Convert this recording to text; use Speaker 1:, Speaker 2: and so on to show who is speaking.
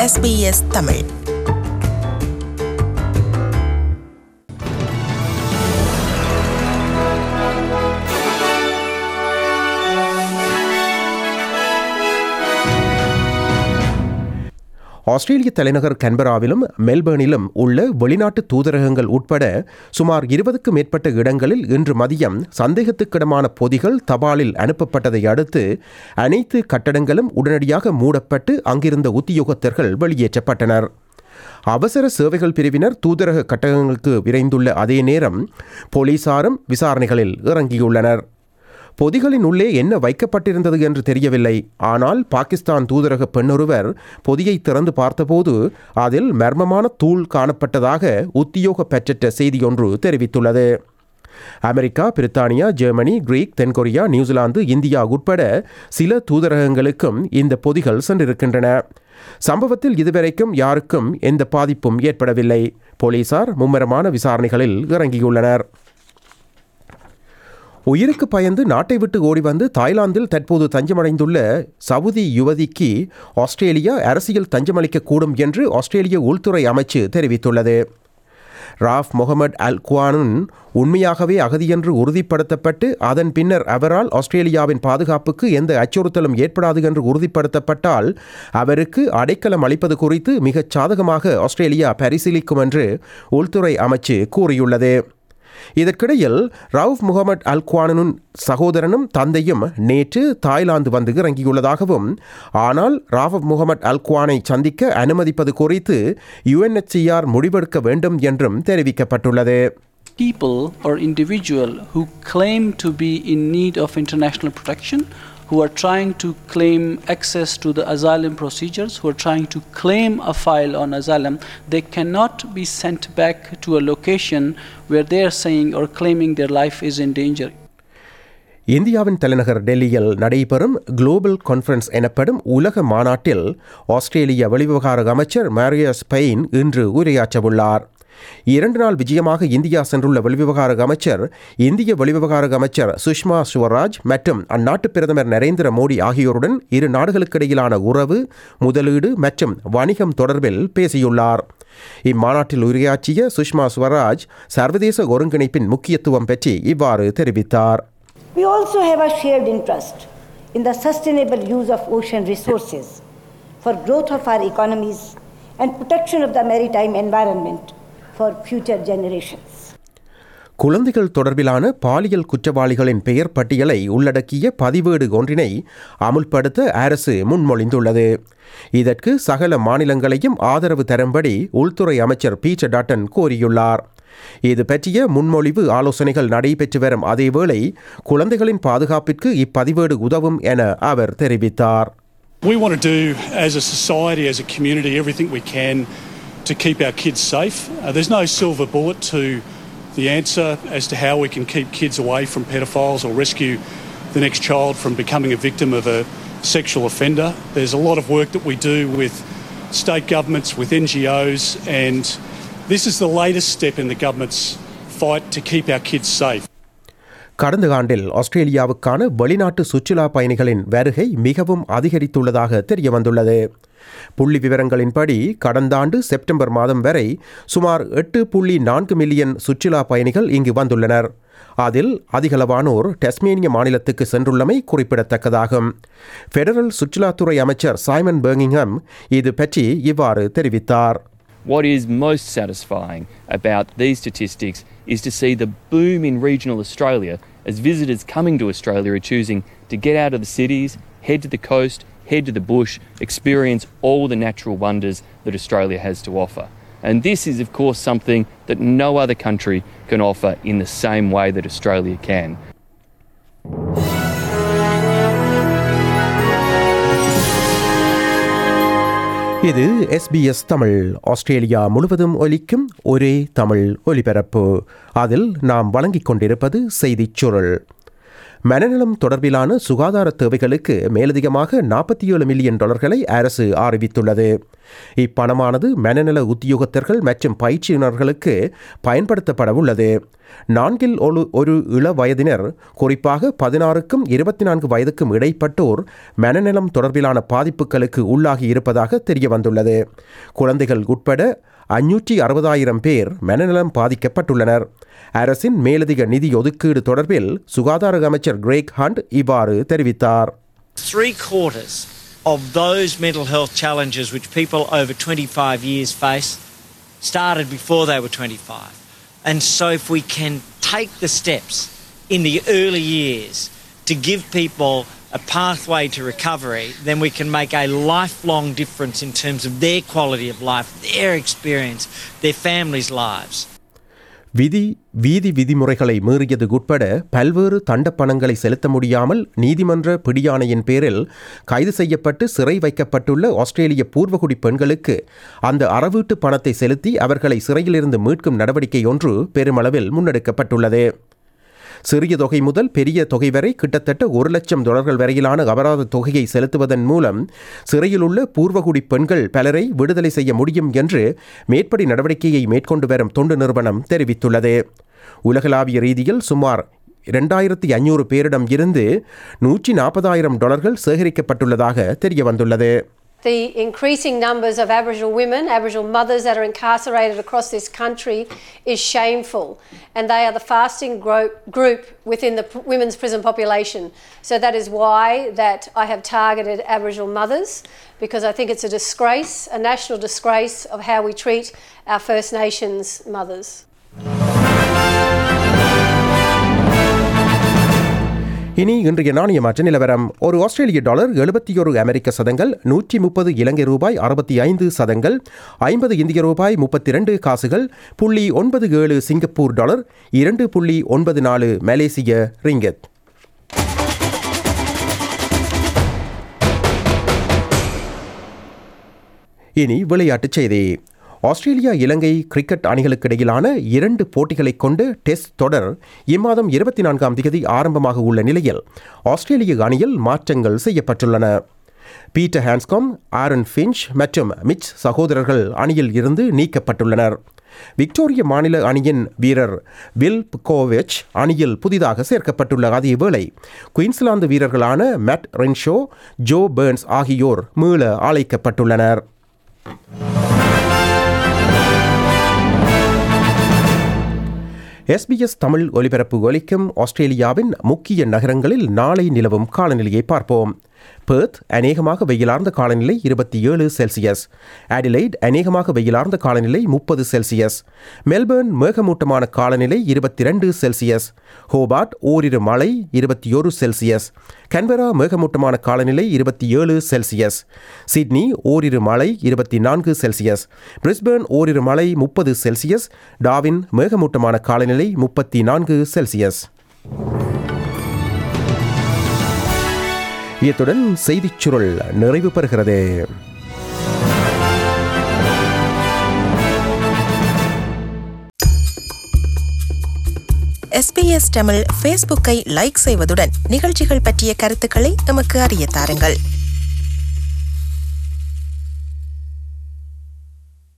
Speaker 1: SBS Tamil
Speaker 2: ஆஸ்திரேலிய தலைநகர் கன்பராவிலும் மெல்பர்னிலும் உள்ள வெளிநாட்டு தூதரகங்கள் உட்பட சுமார் இருபதுக்கும் மேற்பட்ட இடங்களில் இன்று மதியம் சந்தேகத்துக்கிடமான பொதிகள் தபாலில் அனுப்பப்பட்டதை அடுத்து அனைத்து கட்டடங்களும் உடனடியாக மூடப்பட்டு அங்கிருந்த உத்தியோகத்தர்கள் வெளியேற்றப்பட்டனர் அவசர சேவைகள் பிரிவினர் தூதரக கட்டடங்களுக்கு விரைந்துள்ள அதே நேரம் போலீசாரும் விசாரணைகளில் இறங்கியுள்ளனர் பொதிகளின் உள்ளே என்ன வைக்கப்பட்டிருந்தது என்று தெரியவில்லை ஆனால் பாகிஸ்தான் தூதரக பெண்ணொருவர் பொதியை திறந்து பார்த்தபோது அதில் மர்மமான தூள் காணப்பட்டதாக உத்தியோக பெற்ற செய்தியொன்று தெரிவித்துள்ளது அமெரிக்கா பிரித்தானியா ஜெர்மனி கிரீக் தென்கொரியா நியூசிலாந்து இந்தியா உட்பட சில தூதரகங்களுக்கும் இந்த பொதிகள் சென்றிருக்கின்றன சம்பவத்தில் இதுவரைக்கும் யாருக்கும் எந்த பாதிப்பும் ஏற்படவில்லை போலீசார் மும்மரமான விசாரணைகளில் இறங்கியுள்ளனர் உயிருக்கு பயந்து நாட்டை விட்டு ஓடி வந்து தாய்லாந்தில் தற்போது தஞ்சமடைந்துள்ள சவுதி யுவதிக்கு ஆஸ்திரேலியா அரசியல் தஞ்சமளிக்கக்கூடும் என்று ஆஸ்திரேலிய உள்துறை அமைச்சு தெரிவித்துள்ளது ராஃப் முகமது அல் குவானுன் உண்மையாகவே அகதியென்று உறுதிப்படுத்தப்பட்டு அதன் பின்னர் அவரால் ஆஸ்திரேலியாவின் பாதுகாப்புக்கு எந்த அச்சுறுத்தலும் ஏற்படாது என்று உறுதிப்படுத்தப்பட்டால் அவருக்கு அடைக்கலம் அளிப்பது குறித்து மிகச் சாதகமாக ஆஸ்திரேலியா பரிசீலிக்கும் என்று உள்துறை அமைச்சு கூறியுள்ளது இதற்கிடையில் ரவுஃப் முகமது அல் குவானுன் சகோதரனும் தந்தையும் நேற்று தாய்லாந்து வந்து இறங்கியுள்ளதாகவும் ஆனால் ராவப் முகமது அல் குவானை சந்திக்க அனுமதிப்பது குறித்து யுஎன்எச்சிஆர் முடிவெடுக்க வேண்டும் என்றும் தெரிவிக்கப்பட்டுள்ளது
Speaker 3: people or individual who claim to be in need of international protection who are trying to claim access to the asylum procedures who are trying to claim a file on asylum they cannot be sent back to a location where they are saying or claiming their life is in danger
Speaker 2: இந்தியாவின் தலைநகர் டெல்லியில் நடைபெறும் global conference எனப்படும் உலக மாநாட்டில் ஆஸ்திரேலிய வெளிவிவகார அமைச்சர் மாரியஸ் pain இன்று உரையாற்றவுள்ளார் இரண்டு நாள் விஜயமாக இந்தியா சென்றுள்ள வெளிவிவகார அமைச்சர் இந்திய வெளிவிவகார அமைச்சர் சுஷ்மா சுவராஜ் மற்றும் அந்நாட்டு பிரதமர் நரேந்திர மோடி ஆகியோருடன் இரு நாடுகளுக்கிடையிலான உறவு முதலீடு மற்றும் வணிகம் தொடர்பில் பேசியுள்ளார் இம்மாநாட்டில் உரையாற்றிய சுஷ்மா ஸ்வராஜ் சர்வதேச ஒருங்கிணைப்பின் முக்கியத்துவம் பற்றி இவ்வாறு தெரிவித்தார்
Speaker 4: We also have a shared interest in the sustainable use of ocean resources for growth of our economies and protection of the maritime environment for future generations.
Speaker 2: குழந்தைகள் தொடர்பிலான பாலியல் குற்றவாளிகளின் பெயர் பட்டியலை உள்ளடக்கிய பதிவேடு ஒன்றினை அமுல்படுத்த அரசு முன்மொழிந்துள்ளது இதற்கு சகல மாநிலங்களையும் ஆதரவு தரும்படி உள்துறை அமைச்சர் பீட்டர் டாட்டன் கோரியுள்ளார் இது பற்றிய முன்மொழிவு ஆலோசனைகள் நடைபெற்று வரும் அதேவேளை குழந்தைகளின் பாதுகாப்பிற்கு இப்பதிவேடு உதவும் என அவர் தெரிவித்தார்
Speaker 5: We want to do, as a society, as a community, everything we can to keep our kids safe. Uh, there's no silver bullet to the answer as to how we can keep kids away from pedophiles or rescue the next child from becoming a victim of a sexual offender. There's a lot of work that we do with state governments, with NGOs, and this is the latest step in the government's fight to keep our kids safe.
Speaker 2: கடந்த ஆண்டில் ஆஸ்திரேலியாவுக்கான வெளிநாட்டு சுற்றுலா பயணிகளின் வருகை மிகவும் அதிகரித்துள்ளதாக தெரியவந்துள்ளது புள்ளி விவரங்களின்படி கடந்த ஆண்டு செப்டம்பர் மாதம் வரை சுமார் எட்டு புள்ளி நான்கு மில்லியன் சுற்றுலா பயணிகள் இங்கு வந்துள்ளனர் அதில் அதிகளவானோர் டெஸ்மேனிய மாநிலத்துக்கு சென்றுள்ளமை குறிப்பிடத்தக்கதாகும் பெடரல் சுற்றுலாத்துறை அமைச்சர் சைமன் பெர்கிங்ஹம் இது பற்றி இவ்வாறு தெரிவித்தார்
Speaker 6: What is most satisfying about these statistics is to see the boom in regional Australia as visitors coming to Australia are choosing to get out of the cities, head to the coast, head to the bush, experience all the natural wonders that Australia has to offer. And this is, of course, something that no other country can offer in the same way that Australia can.
Speaker 2: இது SBS Tamil Australia முழுவதும் ஒலிக்கும் ஒரே தமிழ் ஒலிபரப்பு அதில் நாம் வழங்கிக் கொண்டிருப்பது செய்திச் சுருள் மனநலம் தொடர்பிலான சுகாதார தேவைகளுக்கு மேலதிகமாக நாற்பத்தி ஏழு மில்லியன் டாலர்களை அரசு அறிவித்துள்ளது இப்பணமானது மனநல உத்தியோகத்தர்கள் மற்றும் பயிற்சியினர்களுக்கு பயன்படுத்தப்பட உள்ளது நான்கில் ஒரு ஒரு இள வயதினர் குறிப்பாக பதினாறுக்கும் இருபத்தி நான்கு வயதுக்கும் இடைப்பட்டோர் மனநலம் தொடர்பிலான பாதிப்புகளுக்கு உள்ளாகி இருப்பதாக தெரிய வந்துள்ளது குழந்தைகள் உட்பட அஞ்சூற்றி அறுபதாயிரம் பேர் மனநலம் பாதிக்கப்பட்டுள்ளனர் அரசின் மேலதிக நிதி ஒதுக்கீடு தொடர்பில் சுகாதார அமைச்சர் கிரேக் ஹண்ட் இவ்வாறு தெரிவித்தார்
Speaker 1: Three quarters of those mental health challenges which people over 25 years face started before they were 25. And so, if we can take the steps in the early years to give people a pathway to recovery, then we can make a lifelong difference in terms of their quality of life, their experience, their families' lives.
Speaker 2: விதி வீதி விதிமுறைகளை மீறியது உட்பட பல்வேறு தண்டப்பணங்களை செலுத்த முடியாமல் நீதிமன்ற பிடியாணையின் பேரில் கைது செய்யப்பட்டு சிறை வைக்கப்பட்டுள்ள ஆஸ்திரேலிய பூர்வகுடி பெண்களுக்கு அந்த அறவீட்டு பணத்தை செலுத்தி அவர்களை சிறையிலிருந்து மீட்கும் நடவடிக்கை ஒன்று பெருமளவில் முன்னெடுக்கப்பட்டுள்ளது சிறிய தொகை முதல் பெரிய தொகை வரை கிட்டத்தட்ட ஒரு லட்சம் டாலர்கள் வரையிலான அபராத தொகையை செலுத்துவதன் மூலம் சிறையில் உள்ள பூர்வகுடி பெண்கள் பலரை விடுதலை செய்ய முடியும் என்று மேற்படி நடவடிக்கையை மேற்கொண்டு வரும் தொண்டு நிறுவனம் தெரிவித்துள்ளது உலகளாவிய ரீதியில் சுமார் இரண்டாயிரத்தி ஐநூறு பேரிடம் இருந்து நூற்றி நாற்பதாயிரம் டாலர்கள் சேகரிக்கப்பட்டுள்ளதாக தெரிய வந்துள்ளது
Speaker 7: The increasing numbers of Aboriginal women, Aboriginal mothers that are incarcerated across this country is shameful, and they are the fasting gro- group within the p- women's prison population. So that is why that I have targeted Aboriginal mothers because I think it's a disgrace, a national disgrace of how we treat our First Nations mothers.
Speaker 2: இனி இன்றைய நாணய மாற்ற நிலவரம் ஒரு ஆஸ்திரேலிய dollar எழுபத்தி ஒரு அமெரிக்க சதங்கள் நூற்றி முப்பது இலங்கை ரூபாய் அறுபத்தி ஐந்து சதங்கள் ஐம்பது இந்திய ரூபாய் முப்பத்தி ரெண்டு காசுகள் புள்ளி ஒன்பது ஏழு சிங்கப்பூர் டாலர் இரண்டு புள்ளி ஒன்பது நாலு மலேசிய ரிங்கத் இனி விளையாட்டுச் செய்தி ஆஸ்திரேலியா இலங்கை கிரிக்கெட் அணிகளுக்கு இடையிலான இரண்டு போட்டிகளைக் கொண்டு டெஸ்ட் தொடர் இம்மாதம் இருபத்தி நான்காம் தேதி ஆரம்பமாக உள்ள நிலையில் ஆஸ்திரேலிய அணியில் மாற்றங்கள் செய்யப்பட்டுள்ளன பீட்டர் ஹான்ஸ்காம் ஆரன் ஃபின்ச் மற்றும் மிச் சகோதரர்கள் அணியில் இருந்து நீக்கப்பட்டுள்ளனர் விக்டோரிய மாநில அணியின் வீரர் வில் புகோவிச் அணியில் புதிதாக சேர்க்கப்பட்டுள்ள அதேவேளை குயின்ஸ்லாந்து வீரர்களான மேட் ரென்ஷோ ஜோ பேர்ன்ஸ் ஆகியோர் மீள அழைக்கப்பட்டுள்ளனர் எஸ்பிஎஸ் தமிழ் ஒலிபரப்பு ஒலிக்கும் ஆஸ்திரேலியாவின் முக்கிய நகரங்களில் நாளை நிலவும் காலநிலையை பார்ப்போம் பெர்த் அநேகமாக வெயிலார்ந்த காலநிலை இருபத்தி ஏழு செல்சியஸ் ஆடிலைட் அநேகமாக வெயிலார்ந்த காலநிலை முப்பது செல்சியஸ் மெல்பர்ன் மேகமூட்டமான காலநிலை இருபத்தி ரெண்டு செல்சியஸ் ஹோபார்ட் ஓரிரு மழை இருபத்தி ஒரு செல்சியஸ் கன்பரா மேகமூட்டமான காலநிலை இருபத்தி ஏழு செல்சியஸ் சிட்னி ஓரிரு மழை இருபத்தி நான்கு செல்சியஸ் பிரிஸ்பேர்ன் ஓரிரு மழை முப்பது செல்சியஸ் டாவின் மேகமூட்டமான காலநிலை முப்பத்தி நான்கு செல்சியஸ் இத்துடன் செய்திச் சுருள் நிறைவு பெறுகிறது
Speaker 8: எஸ்பிஎஸ் தமிழ் ஃபேஸ்புக்கை லைக் செய்வதுடன் நிகழ்ச்சிகள் பற்றிய கருத்துக்களை எமக்கு அறிய தாருங்கள்